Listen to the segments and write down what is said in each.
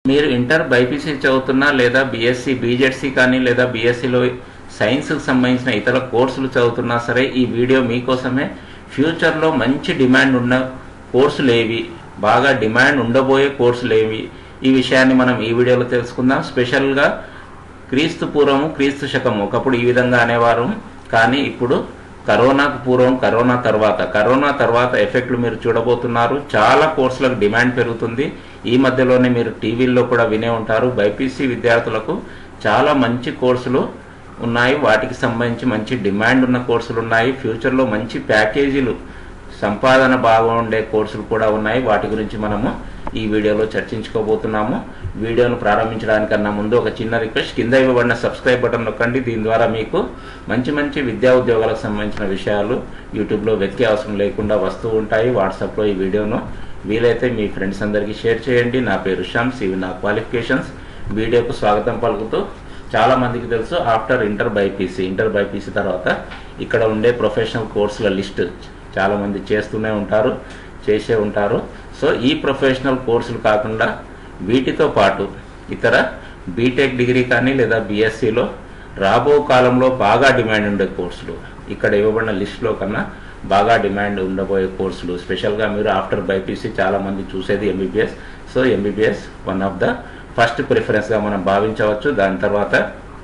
మీరు inter BiPC చదువుతున్నా లేదా బీఎస్సీ బీజెడ్సీ కానీ లేదా బీఎస్సీలో సైన్స్కి సంబంధించిన ఇతర కోర్సులు చదువుతున్నా సరే ఈ వీడియో మీకోసమే ఫ్యూచర్లో మంచి డిమాండ్ ఉన్న కోర్సులు ఏవి బాగా డిమాండ్ ఉండబోయే కోర్సులు ఏవి ఈ విషయాన్ని మనం ఈ వీడియోలో తెలుసుకుందాం స్పెషల్గా క్రీస్తు పూర్వము క్రీస్తు శకము ఒకప్పుడు ఈ విధంగా అనేవారు కానీ ఇప్పుడు కరోనాకు పూర్వం కరోనా తర్వాత కరోనా తర్వాత ఎఫెక్ట్లు మీరు చూడబోతున్నారు చాలా కోర్సులకు డిమాండ్ పెరుగుతుంది ఈ మధ్యలోనే మీరు టీవీల్లో కూడా వినే ఉంటారు బైపీసీ విద్యార్థులకు చాలా మంచి కోర్సులు ఉన్నాయి వాటికి సంబంధించి మంచి డిమాండ్ ఉన్న కోర్సులు ఉన్నాయి ఫ్యూచర్లో మంచి ప్యాకేజీలు సంపాదన బాగా ఉండే కోర్సులు కూడా ఉన్నాయి వాటి గురించి మనము ఈ వీడియోలో చర్చించుకోబోతున్నాము వీడియోను ప్రారంభించడానికన్నా ముందు ఒక చిన్న రిక్వెస్ట్ కింద ఇవ్వబడిన సబ్స్క్రైబ్ బటన్ నొక్కండి దీని ద్వారా మీకు మంచి మంచి విద్యా ఉద్యోగాలకు సంబంధించిన విషయాలు యూట్యూబ్లో వెతికే అవసరం లేకుండా వస్తూ ఉంటాయి వాట్సాప్లో ఈ వీడియోను వీలైతే మీ ఫ్రెండ్స్ అందరికీ షేర్ చేయండి నా పేరు షమ్స్ ఇవి నా క్వాలిఫికేషన్స్ వీడియోకు స్వాగతం పలుకుతూ చాలా మందికి తెలుసు after inter BiPC inter BiPC తర్వాత ఇక్కడ ఉండే ప్రొఫెషనల్ కోర్సుల లిస్ట్ చాలా మంది చేస్తూనే ఉంటారు చేసే ఉంటారు సో ఈ ప్రొఫెషనల్ కోర్సులు కాకుండా వీటితో పాటు ఇతర బీటెక్ డిగ్రీ కానీ లేదా బీఎస్సీలో రాబో కాలంలో బాగా డిమాండ్ ఉండే కోర్సులు ఇక్కడ ఇవ్వబడిన లిస్టులో కన్నా బాగా డిమాండ్ ఉండబోయే కోర్సులు స్పెషల్గా మీరు ఆఫ్టర్ బైపీసీ చాలా మంది చూసేది MBBS so MBBS one of the first ప్రిఫరెన్స్గా మనం భావించవచ్చు దాని తర్వాత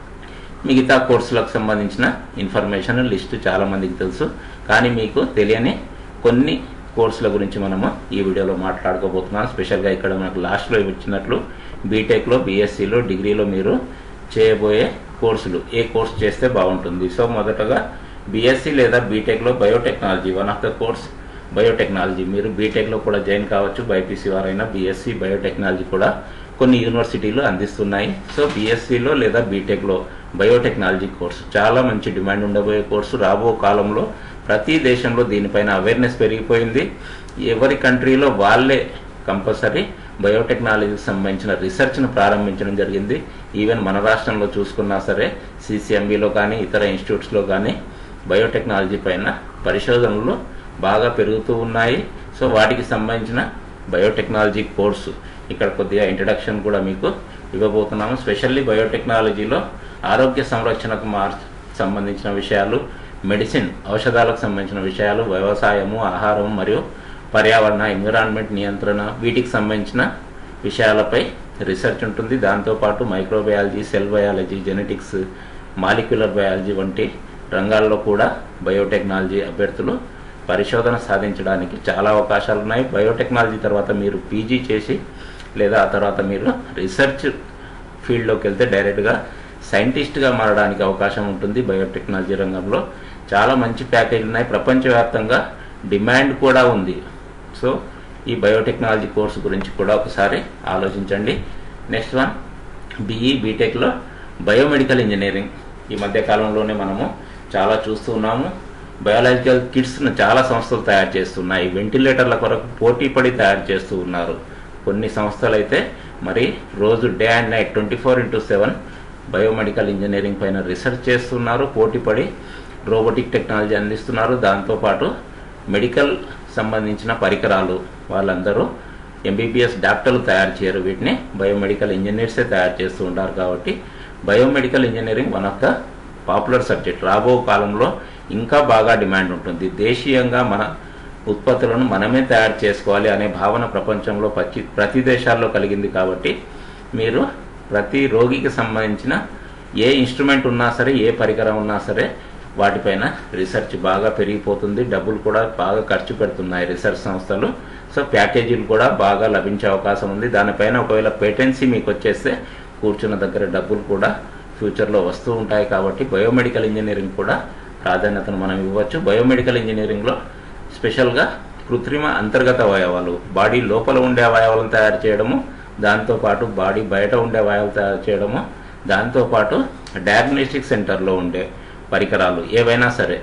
మిగతా కోర్సులకు సంబంధించిన ఇన్ఫర్మేషన్ లిస్ట్ చాలా మందికి తెలుసు కానీ మీకు తెలియని కొన్ని కోర్సుల గురించి మనము ఈ వీడియోలో మాట్లాడుకోబోతున్నాం స్పెషల్గా ఇక్కడ మనకు లాస్ట్లో ఇచ్చినట్లు బీటెక్లో బీఎస్సీలో డిగ్రీలో మీరు చేయబోయే కోర్సులు ఏ కోర్స్ చేస్తే బాగుంటుంది సో మొదటగా బీఎస్సీ లేదా బీటెక్లో biotechnology one of the course biotechnology మీరు బీటెక్లో కూడా జాయిన్ కావచ్చు బైపీసీ వారైనా బీఎస్సీ బయోటెక్నాలజీ కూడా కొన్ని యూనివర్సిటీలు అందిస్తున్నాయి సో బీఎస్సీలో లేదా బీటెక్లో బయోటెక్నాలజీ కోర్సు చాలా మంచి డిమాండ్ ఉండబోయే కోర్సు రాబో కాలంలో ప్రతి దేశంలో దీనిపైన అవేర్నెస్ పెరిగిపోయింది ఎవరి కంట్రీలో వాళ్ళే కంపల్సరీ బయోటెక్నాలజీకి సంబంధించిన రీసెర్చ్ను ప్రారంభించడం జరిగింది ఈవెన్ మన రాష్ట్రంలో చూసుకున్నా సరే సిసిఎంబిలో కానీ ఇతర ఇన్స్టిట్యూట్స్లో కానీ బయోటెక్నాలజీ పైన పరిశోధనలు బాగా పెరుగుతూ ఉన్నాయి సో వాటికి సంబంధించిన బయోటెక్నాలజీ కోర్సు ఇక్కడ కొద్దిగా ఇంట్రడక్షన్ కూడా మీకు ఇవ్వబోతున్నాము స్పెషల్లీ బయోటెక్నాలజీలో ఆరోగ్య సంరక్షణకు మార్ సంబంధించిన విషయాలు మెడిసిన్ ఔషధాలకు సంబంధించిన విషయాలు వ్యవసాయము ఆహారం మరియు పర్యావరణ ఎన్విరాన్మెంట్ నియంత్రణ వీటికి సంబంధించిన విషయాలపై రీసెర్చ్ ఉంటుంది దాంతోపాటు microbiology cell biology genetics molecular biology వంటి రంగాల్లో కూడా బయోటెక్నాలజీ అభ్యర్థులు పరిశోధన సాధించడానికి చాలా అవకాశాలు ఉన్నాయి బయోటెక్నాలజీ తర్వాత మీరు పీజీ చేసి లేదా ఆ తర్వాత మీరు రీసెర్చ్ ఫీల్డ్లోకి వెళ్తే డైరెక్ట్గా సైంటిస్ట్గా మారడానికి అవకాశం ఉంటుంది బయోటెక్నాలజీ రంగంలో చాలా మంచి ప్యాకేజీలు ఉన్నాయి ప్రపంచవ్యాప్తంగా డిమాండ్ కూడా ఉంది సో ఈ బయోటెక్నాలజీ కోర్సు గురించి కూడా ఒకసారి ఆలోచించండి నెక్స్ట్ వన్ బీఈ బీటెక్లో బయోమెడికల్ ఇంజనీరింగ్ ఈ మధ్య కాలంలోనే మనము చాలా చూస్తూ ఉన్నాము బయాలజికల్ కిట్స్ను చాలా సంస్థలు తయారు చేస్తున్నాయి వెంటిలేటర్ల కొరకు పోటీ పడి తయారు చేస్తూ ఉన్నారు కొన్ని సంస్థలు అయితే మరి రోజు day and night twenty four into seven biomedical engineering పైన రీసెర్చ్ చేస్తున్నారు పోటీపడి రోబోటిక్ టెక్నాలజీ అందిస్తున్నారు దాంతోపాటు మెడికల్ సంబంధించిన పరికరాలు వాళ్ళందరూ ఎంబీబీఎస్ డాక్టర్లు తయారు చేయరు వీటిని బయోమెడికల్ ఇంజనీర్సే తయారు చేస్తూ ఉంటారు కాబట్టి biomedical engineering one of the popular subject రాబో కాలంలో ఇంకా బాగా డిమాండ్ ఉంటుంది దేశీయంగా మన ఉత్పత్తులను మనమే తయారు చేసుకోవాలి అనే భావన ప్రపంచంలో ప్రతి ప్రతి దేశాల్లో కలిగింది కాబట్టి మీరు ప్రతి రోగికి సంబంధించిన ఏ ఇన్స్ట్రుమెంట్ ఉన్నా సరే ఏ పరికరం ఉన్నా సరే వాటిపైన రీసెర్చ్ బాగా పెరిగిపోతుంది డబ్బులు కూడా బాగా ఖర్చు పెడుతున్నాయి రీసెర్చ్ సంస్థలు సో ప్యాకేజీలు కూడా బాగా లభించే అవకాశం ఉంది దానిపైన ఒకవేళ పేటెన్సీ మీకు వచ్చేస్తే కూర్చున్న దగ్గర డబ్బులు కూడా ఫ్యూచర్లో వస్తూ ఉంటాయి కాబట్టి బయోమెడికల్ ఇంజనీరింగ్ కూడా ప్రాధాన్యతను మనం ఇవ్వచ్చు బయోమెడికల్ ఇంజనీరింగ్లో స్పెషల్గా కృత్రిమ అంతర్గత అవయవాలు బాడీ లోపల ఉండే అవయవాలను తయారు చేయడము దాంతోపాటు బాడీ బయట ఉండే అవయవాలు తయారు చేయడము దాంతోపాటు డయాగ్నోస్టిక్ సెంటర్లో ఉండే పరికరాలు ఏవైనా సరే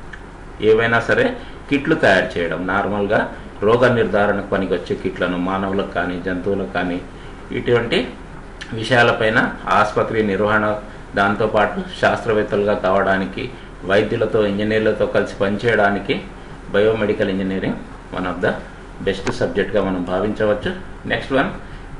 ఏవైనా సరే కిట్లు తయారు చేయడం నార్మల్గా రోగ నిర్ధారణకు పనికి వచ్చే కిట్లను మానవులకు కానీ జంతువులకు కానీ ఇటువంటి విషయాలపైన ఆసుపత్రి నిర్వహణ దాంతోపాటు శాస్త్రవేత్తలుగా కావడానికి వైద్యులతో ఇంజనీర్లతో కలిసి పనిచేయడానికి biomedical engineering one of the best సబ్జెక్ట్గా మనం భావించవచ్చు నెక్స్ట్ వన్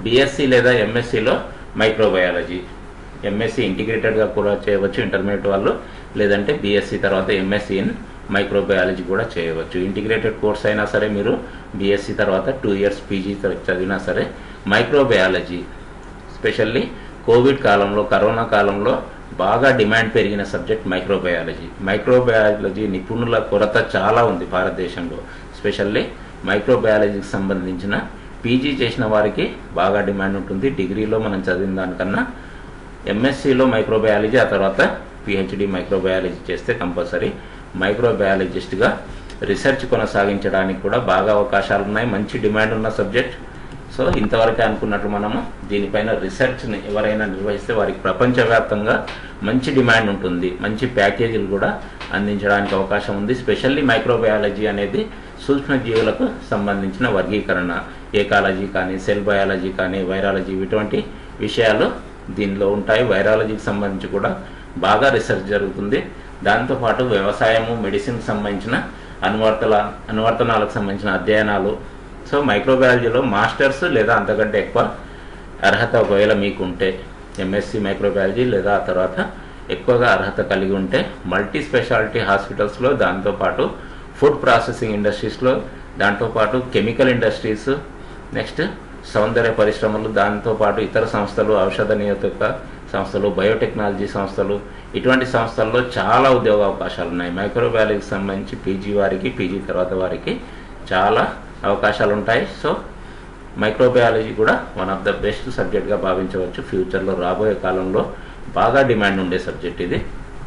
బీఎస్సీ లేదా ఎంఎస్సిలో మైక్రోబయాలజీ ఎంఎస్సి ఇంటిగ్రేటెడ్గా కూడా చేయవచ్చు ఇంటర్మీడియట్ వాళ్ళు లేదంటే బీఎస్సీ తర్వాత ఎంఎస్సి ఇన్ మైక్రోబయాలజీ కూడా చేయవచ్చు ఇంటిగ్రేటెడ్ కోర్స్ అయినా సరే మీరు బీఎస్సీ తర్వాత టూ ఇయర్స్ పీజీ చదివినా సరే మైక్రోబయాలజీ స్పెషల్లీ కోవిడ్ కాలంలో కరోనా కాలంలో బాగా డిమాండ్ పెరిగిన సబ్జెక్ట్ మైక్రోబయాలజీ మైక్రోబయాలజీ నిపుణుల కొరత చాలా ఉంది భారతదేశంలో స్పెషల్లీ మైక్రోబయాలజీకి సంబంధించిన పీజీ చేసిన వారికి బాగా డిమాండ్ ఉంటుంది డిగ్రీలో మనం చదివిన దానికన్నా ఎంఎస్సిలో మైక్రోబయాలజీ ఆ తర్వాత పిహెచ్డి మైక్రోబయాలజీ చేస్తే కంపల్సరీ మైక్రోబయాలజిస్ట్గా రీసెర్చ్ కొనసాగించడానికి కూడా బాగా అవకాశాలు ఉన్నాయి మంచి డిమాండ్ ఉన్న సబ్జెక్ట్ సో ఇంతవరకే అనుకున్నట్లు మనము దీనిపైన రీసెర్చ్ని ఎవరైనా నిర్వహిస్తే వారికి ప్రపంచవ్యాప్తంగా మంచి డిమాండ్ ఉంటుంది మంచి ప్యాకేజీలు కూడా అందించడానికి అవకాశం ఉంది స్పెషల్లీ మైక్రోబయాలజీ అనేది సూక్ష్మజీవులకు సంబంధించిన వర్గీకరణ ఏకాలజీ కానీ సెల్ బయాలజీ కానీ వైరాలజీ ఇటువంటి విషయాలు దీనిలో ఉంటాయి వైరాలజీకి సంబంధించి కూడా బాగా రీసెర్చ్ జరుగుతుంది దాంతోపాటు వ్యవసాయము మెడిసిన్కి సంబంధించిన అనువర్తల అనువర్తనాలకు సంబంధించిన అధ్యయనాలు సో మైక్రోబయాలజీలో మాస్టర్స్ లేదా అంతకంటే ఎక్కువ అర్హత ఒకవేళ మీకు ఉంటే ఎంఎస్సి మైక్రోబయాలజీ లేదా ఆ తర్వాత ఎక్కువగా అర్హత కలిగి ఉంటే మల్టీ స్పెషాలిటీ హాస్పిటల్స్లో దాంతోపాటు ఫుడ్ ప్రాసెసింగ్ ఇండస్ట్రీస్లో దాంతోపాటు కెమికల్ ఇండస్ట్రీస్ నెక్స్ట్ సౌందర్య పరిశ్రమలు దాంతోపాటు ఇతర సంస్థలు ఔషధ నియోజక సంస్థలు బయోటెక్నాలజీ సంస్థలు ఇటువంటి సంస్థల్లో చాలా ఉద్యోగ అవకాశాలు ఉన్నాయి మైక్రోబయాలజీకి సంబంధించి పీజీ వారికి పీజీ తర్వాత వారికి చాలా అవకాశాలు ఉంటాయి సో మైక్రోబయాలజీ కూడా వన్ ఆఫ్ ద బెస్ట్ సబ్జెక్ట్గా భావించవచ్చు ఫ్యూచర్లో రాబోయే కాలంలో బాగా డిమాండ్ ఉండే సబ్జెక్ట్ ఇది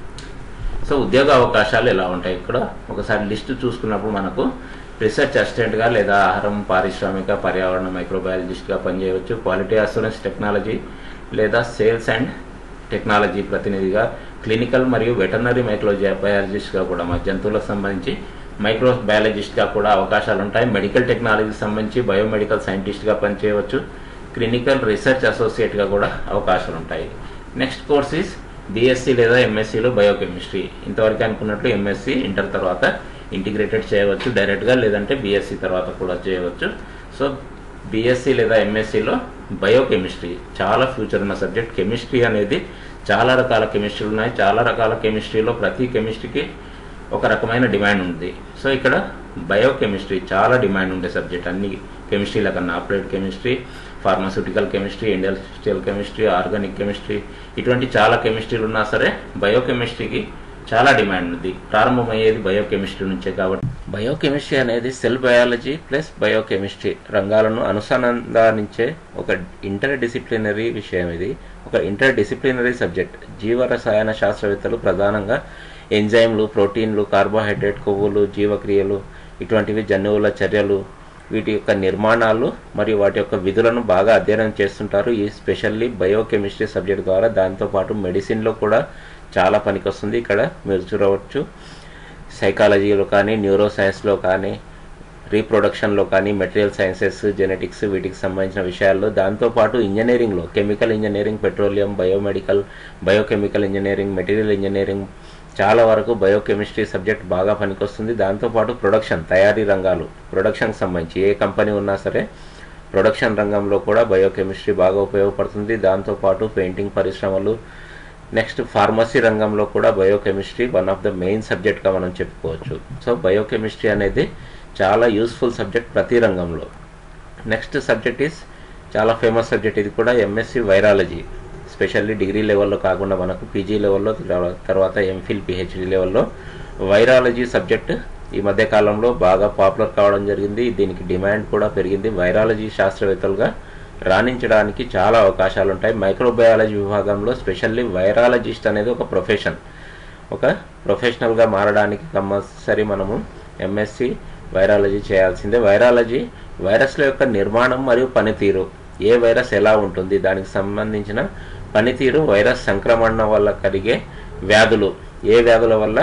సో ఉద్యోగ అవకాశాలు ఎలా ఉంటాయి ఇక్కడ ఒకసారి లిస్ట్ చూసుకున్నప్పుడు మనకు రీసెర్చ్ అసిస్టెంట్గా లేదా ఆహారం పారిశ్రామిక పర్యావరణ మైక్రోబయాలజిస్ట్గా పనిచేయవచ్చు క్వాలిటీ అసూరెన్స్ టెక్నాలజీ లేదా సేల్స్ అండ్ టెక్నాలజీ ప్రతినిధిగా క్లినికల్ మరియు వెటర్నరీ మైక్రోజీ బయాలజిస్ట్గా కూడా మా జంతువులకు సంబంధించి మైక్రో బయాలజిస్ట్గా కూడా అవకాశాలు ఉంటాయి మెడికల్ టెక్నాలజీకి సంబంధించి బయోమెడికల్ సైంటిస్ట్గా పనిచేయవచ్చు క్లినికల్ రీసెర్చ్ అసోసియేట్గా కూడా అవకాశాలు ఉంటాయి నెక్స్ట్ కోర్స్ ఈస్ బీఎస్సీ లేదా ఎంఎస్సీలో బయోకెమిస్ట్రీ ఇంతవరకు అనుకున్నట్లు ఎంఎస్సీ ఇంటర్ తర్వాత ఇంటిగ్రేటెడ్ చేయవచ్చు డైరెక్ట్గా లేదంటే బీఎస్సీ తర్వాత కూడా చేయవచ్చు సో బీఎస్సీ లేదా ఎంఎస్సీలో బయోకెమిస్ట్రీ చాలా ఫ్యూచర్ ఉన్న సబ్జెక్ట్ కెమిస్ట్రీ అనేది చాలా రకాల కెమిస్ట్రీలు ఉన్నాయి చాలా రకాల కెమిస్ట్రీలో ప్రతి కెమిస్ట్రీకి ఒక రకమైన డిమాండ్ ఉంది సో ఇక్కడ బయోకెమిస్ట్రీ చాలా డిమాండ్ ఉండే సబ్జెక్ట్ అన్ని కెమిస్ట్రీల కన్నా applied chemistry pharmaceutical chemistry industrial chemistry organic chemistry ఇటువంటి చాలా కెమిస్ట్రీలు ఉన్నా సరే బయోకెమిస్ట్రీకి చాలా డిమాండ్ ఉంది ప్రారంభమయ్యేది బయోకెమిస్ట్రీ నుంచే కాబట్టి బయోకెమిస్ట్రీ అనేది సెల్ బయాలజీ ప్లస్ బయోకెమిస్ట్రీ రంగాలను అనుసంధానించే ఒక ఇంటర్ డిసిప్లినరీ విషయం ఇది ఒక ఇంటర్ డిసిప్లినరీ సబ్జెక్ట్ జీవరసాయన శాస్త్రవేత్తలు ప్రధానంగా ఎంజైమ్లు ప్రోటీన్లు కార్బోహైడ్రేట్ కొవ్వులు జీవక్రియలు ఇటువంటివి జన్యువుల చర్యలు వీటి యొక్క నిర్మాణాలు మరియు వాటి యొక్క విధులను బాగా అధ్యయనం చేస్తుంటారు ఈ స్పెషల్లీ బయోకెమిస్ట్రీ సబ్జెక్ట్ ద్వారా దాంతోపాటు మెడిసిన్లో కూడా చాలా పనికొస్తుంది ఇక్కడ మీరు చూడవచ్చు సైకాలజీలో కానీ న్యూరో సైన్స్లో కానీ రీప్రొడక్షన్లో కానీ మెటీరియల్ సైన్సెస్ జెనెటిక్స్ వీటికి సంబంధించిన విషయాల్లో దాంతోపాటు ఇంజనీరింగ్లో chemical engineering petroleum biomedical biochemical engineering material engineering చాలా వరకు బయోకెమిస్ట్రీ సబ్జెక్ట్ బాగా పనికొస్తుంది దాంతోపాటు ప్రొడక్షన్ తయారీ రంగాలు ప్రొడక్షన్కి సంబంధించి ఏ కంపెనీ ఉన్నా సరే ప్రొడక్షన్ రంగంలో కూడా బయోకెమిస్ట్రీ బాగా ఉపయోగపడుతుంది దాంతోపాటు పెయింటింగ్ పరిశ్రమలు నెక్స్ట్ ఫార్మసీ రంగంలో కూడా biochemistry one of the main సబ్జెక్ట్గా మనం చెప్పుకోవచ్చు సో బయోకెమిస్ట్రీ అనేది చాలా యూస్ఫుల్ సబ్జెక్ట్ ప్రతి రంగంలో నెక్స్ట్ సబ్జెక్ట్ ఈస్ చాలా ఫేమస్ సబ్జెక్ట్ ఇది కూడా ఎంఎస్సి వైరాలజీ స్పెషల్లీ డిగ్రీ లెవెల్లో కాకుండా మనకు పీజీ లెవెల్లో తర్వాత ఎంఫిల్ పిహెచ్డి లెవెల్లో వైరాలజీ సబ్జెక్ట్ ఈ మధ్య కాలంలో బాగా పాపులర్ కావడం జరిగింది దీనికి డిమాండ్ కూడా పెరిగింది వైరాలజీ శాస్త్రవేత్తలుగా రాణించడానికి చాలా అవకాశాలు ఉంటాయి మైక్రోబయాలజీ విభాగంలో స్పెషల్లీ వైరాలజిస్ట్ అనేది ఒక ప్రొఫెషన్ ఒక ప్రొఫెషనల్గా మారడానికి కంపల్సరీ మనము ఎంఎస్సి వైరాలజీ చేయాల్సిందే వైరాలజీ వైరస్ల యొక్క నిర్మాణం మరియు పనితీరు ఏ వైరస్ ఎలా ఉంటుంది దానికి సంబంధించిన పనితీరు వైరస్ సంక్రమణ వల్ల కలిగే వ్యాధులు ఏ వ్యాధుల వల్ల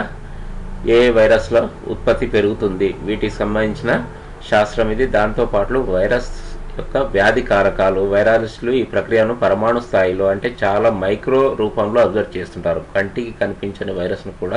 ఏ వైరస్ల ఉత్పత్తి పెరుగుతుంది వీటికి సంబంధించిన శాస్త్రం ఇది దాంతోపాటు వైరస్ యొక్క వ్యాధి కారకాలు వైరస్లు ఈ ప్రక్రియను పరమాణు స్థాయిలో అంటే చాలా మైక్రో రూపంలో అబ్జర్వ్ చేస్తుంటారు కంటికి కనిపించని వైరస్ను కూడా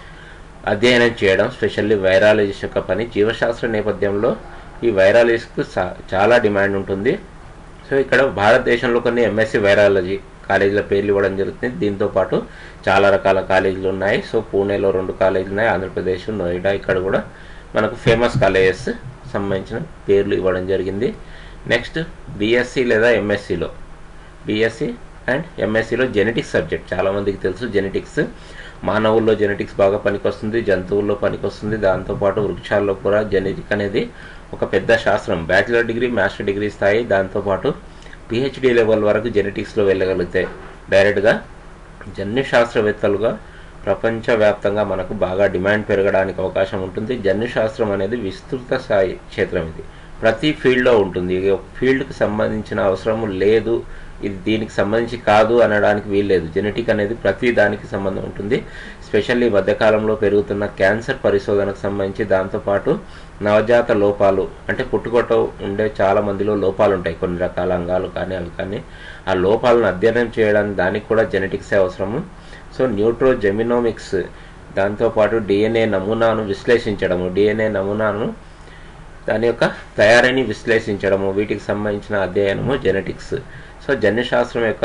అధ్యయనం చేయడం స్పెషల్లీ వైరాలజిస్ట్ యొక్క పని జీవశాస్త్ర నేపథ్యంలో ఈ వైరాలజిస్ట్కు చాలా డిమాండ్ ఉంటుంది సో ఇక్కడ భారతదేశంలో కొన్ని ఎంఎస్సి వైరాలజీ కాలేజీల పేర్లు ఇవ్వడం జరుగుతుంది దీంతో పాటు చాలా రకాల కాలేజీలు ఉన్నాయి సో పూణేలో రెండు కాలేజీలు ఉన్నాయి ఆంధ్రప్రదేశ్ నోయిడా ఇక్కడ కూడా మనకు ఫేమస్ కాలేజెస్ సంబంధించిన పేర్లు ఇవ్వడం జరిగింది నెక్స్ట్ బీఎస్సీ లేదా ఎంఎస్సిలో బీఎస్సీ అండ్ ఎంఎస్సిలో జెనెటిక్స్ సబ్జెక్ట్ చాలామందికి తెలుసు జెనెటిక్స్ మానవుల్లో జెనెటిక్స్ బాగా పనికొస్తుంది జంతువుల్లో పనికొస్తుంది దాంతోపాటు వృక్షాల్లో కూడా జెనెటిక్ అనేది ఒక పెద్ద శాస్త్రం బ్యాచిలర్ డిగ్రీ మాస్టర్ డిగ్రీ స్థాయి దాంతోపాటు పిహెచ్డి లెవెల్ వరకు జెనెటిక్స్లో వెళ్ళగలిగితే డైరెక్ట్గా జన్యు శాస్త్రవేత్తలుగా ప్రపంచవ్యాప్తంగా మనకు బాగా డిమాండ్ పెరగడానికి అవకాశం ఉంటుంది జన్యు శాస్త్రం అనేది విస్తృత స్థాయి క్షేత్రం ఇది ప్రతి ఫీల్డ్లో ఉంటుంది ఇది ఒక ఫీల్డ్కి సంబంధించిన అవసరం లేదు ఇది దీనికి సంబంధించి కాదు అనడానికి వీల్లేదు జెనెటిక్ అనేది ప్రతి దానికి సంబంధం ఉంటుంది స్పెషల్లీ ఈ మధ్యకాలంలో పెరుగుతున్న క్యాన్సర్ పరిశోధనకు సంబంధించి దాంతోపాటు నవజాత లోపాలు అంటే పుట్టుకొట్ట ఉండే చాలా మందిలో లోపాలు ఉంటాయి కొన్ని రకాల అంగాలు కానీ అవి కానీ ఆ లోపాలను అధ్యయనం చేయడానికి దానికి కూడా జెనెటిక్సే అవసరము సో న్యూట్రో జెమినోమిక్స్ దాంతోపాటు డిఎన్ఏ నమూనాను విశ్లేషించడము డిఎన్ఏ నమూనాను దాని యొక్క తయారీని విశ్లేషించడము వీటికి సంబంధించిన అధ్యయనము జెనెటిక్స్ సో జన్యుశాస్త్రం యొక్క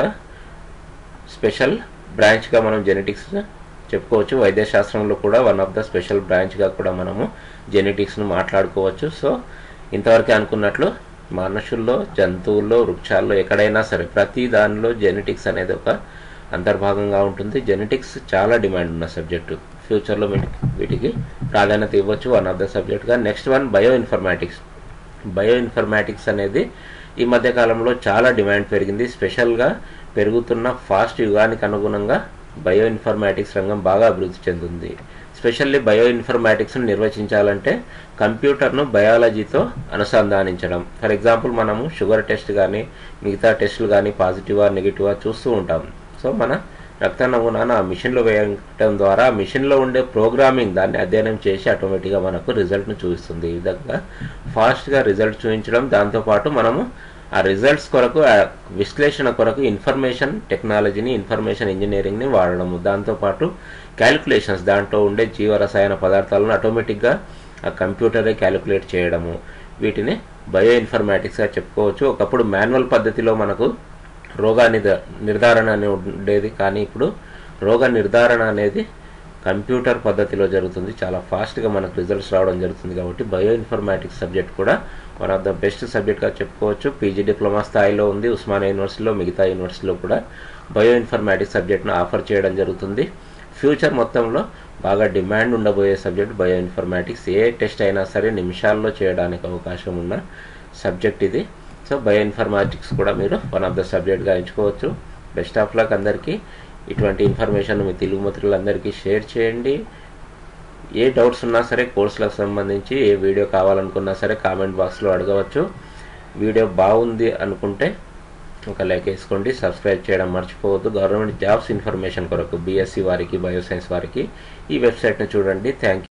స్పెషల్ బ్రాంచ్గా మనం జెనెటిక్స్ చెప్పుకోవచ్చు వైద్యశాస్త్రంలో కూడా వన్ ఆఫ్ ద స్పెషల్ బ్రాంచ్గా కూడా మనము జెనెటిక్స్ను మాట్లాడుకోవచ్చు సో ఇంతవరకు అనుకున్నట్లు మనుషుల్లో జంతువుల్లో వృక్షాల్లో ఎక్కడైనా సరే ప్రతి దానిలో జెనెటిక్స్ అనేది ఒక అంతర్భాగంగా ఉంటుంది జెనెటిక్స్ చాలా డిమాండ్ ఉన్న సబ్జెక్టు ఫ్యూచర్లో వీటికి ప్రాధాన్యత ఇవ్వచ్చు వన్ ఆఫ్ ద సబ్జెక్ట్గా next one bioinformatics bioinformatics అనేది ఈ మధ్య కాలంలో చాలా డిమాండ్ పెరిగింది స్పెషల్గా పెరుగుతున్న ఫాస్ట్ యుగానికి అనుగుణంగా బయో ఇన్ఫర్మాటిక్స్ రంగం బాగా అభివృద్ధి చెందుతుంది స్పెషల్లీ బయో ఇన్ఫర్మాటిక్స్ను నిర్వచించాలంటే కంప్యూటర్ను బయాలజీతో అనుసంధానించడం ఫర్ ఎగ్జాంపుల్ మనము షుగర్ టెస్ట్ కానీ మిగతా టెస్టులు కానీ పాజిటివా నెగిటివా చూస్తూ ఉంటాం సో మన రక్త నమూనాను ఆ మిషన్లో వేయడం ద్వారా ఆ మిషన్లో ఉండే ప్రోగ్రామింగ్ దాన్ని అధ్యయనం చేసి ఆటోమేటిక్గా మనకు రిజల్ట్ను చూపిస్తుంది ఈ విధంగా ఫాస్ట్గా రిజల్ట్ చూపించడం దాంతోపాటు మనము ఆ రిజల్ట్స్ కొరకు ఆ విశ్లేషణ కొరకు ఇన్ఫర్మేషన్ టెక్నాలజీని ఇన్ఫర్మేషన్ ఇంజనీరింగ్ని వాడడము దాంతోపాటు క్యాలిక్యులేషన్స్ దాంట్లో ఉండే జీవరసాయన పదార్థాలను ఆటోమేటిక్గా ఆ కంప్యూటరే క్యాలిక్యులేట్ చేయడము వీటిని బయో ఇన్ఫర్మాటిక్స్గా చెప్పుకోవచ్చు ఒకప్పుడు మాన్యువల్ పద్ధతిలో మనకు రోగ నిర్ధారణ అని ఉండేది కానీ ఇప్పుడు రోగ నిర్ధారణ అనేది కంప్యూటర్ పద్ధతిలో జరుగుతుంది చాలా ఫాస్ట్గా మనకు రిజల్ట్స్ రావడం జరుగుతుంది కాబట్టి బయో ఇన్ఫర్మాటిక్స్ సబ్జెక్ట్ కూడా వన్ ఆఫ్ ద బెస్ట్ సబ్జెక్ట్గా చెప్పుకోవచ్చు పీజీ డిప్లొమా స్థాయిలో ఉంది ఉస్మానియా యూనివర్సిటీలో మిగతా యూనివర్సిటీలో కూడా బయో ఇన్ఫర్మాటిక్స్ సబ్జెక్ట్ను ఆఫర్ చేయడం జరుగుతుంది ఫ్యూచర్ మొత్తంలో బాగా డిమాండ్ ఉండబోయే సబ్జెక్ట్ బయో ఇన్ఫర్మాటిక్స్ ఏ టెస్ట్ అయినా సరే నిమిషాల్లో చేయడానికి అవకాశం ఉన్న సబ్జెక్ట్ ఇది సో బయో ఇన్ఫర్మాటిక్స్ కూడా మీరు వన్ ఆఫ్ ద సబ్జెక్ట్గా ఎంచుకోవచ్చు బెస్ట్ ఆఫ్ లక్ అందరికీ ఇటువంటి ఇన్ఫర్మేషన్ మీ తెలుగు మిత్రులందరికీ షేర్ చేయండి ఏ డౌట్స్ ఉన్నా సరే కోర్సులకు సంబంధించి ఏ వీడియో కావాలనుకున్నా సరే కామెంట్ బాక్స్లో అడగవచ్చు వీడియో బాగుంది అనుకుంటే ఒక లైక్ వేసుకోండి సబ్స్క్రైబ్ చేయడం మర్చిపోవద్దు గవర్నమెంట్ జాబ్స్ ఇన్ఫర్మేషన్ కొరకు బీఎస్సీ వారికి బయోసైన్స్ వారికి ఈ వెబ్సైట్ని చూడండి థ్యాంక్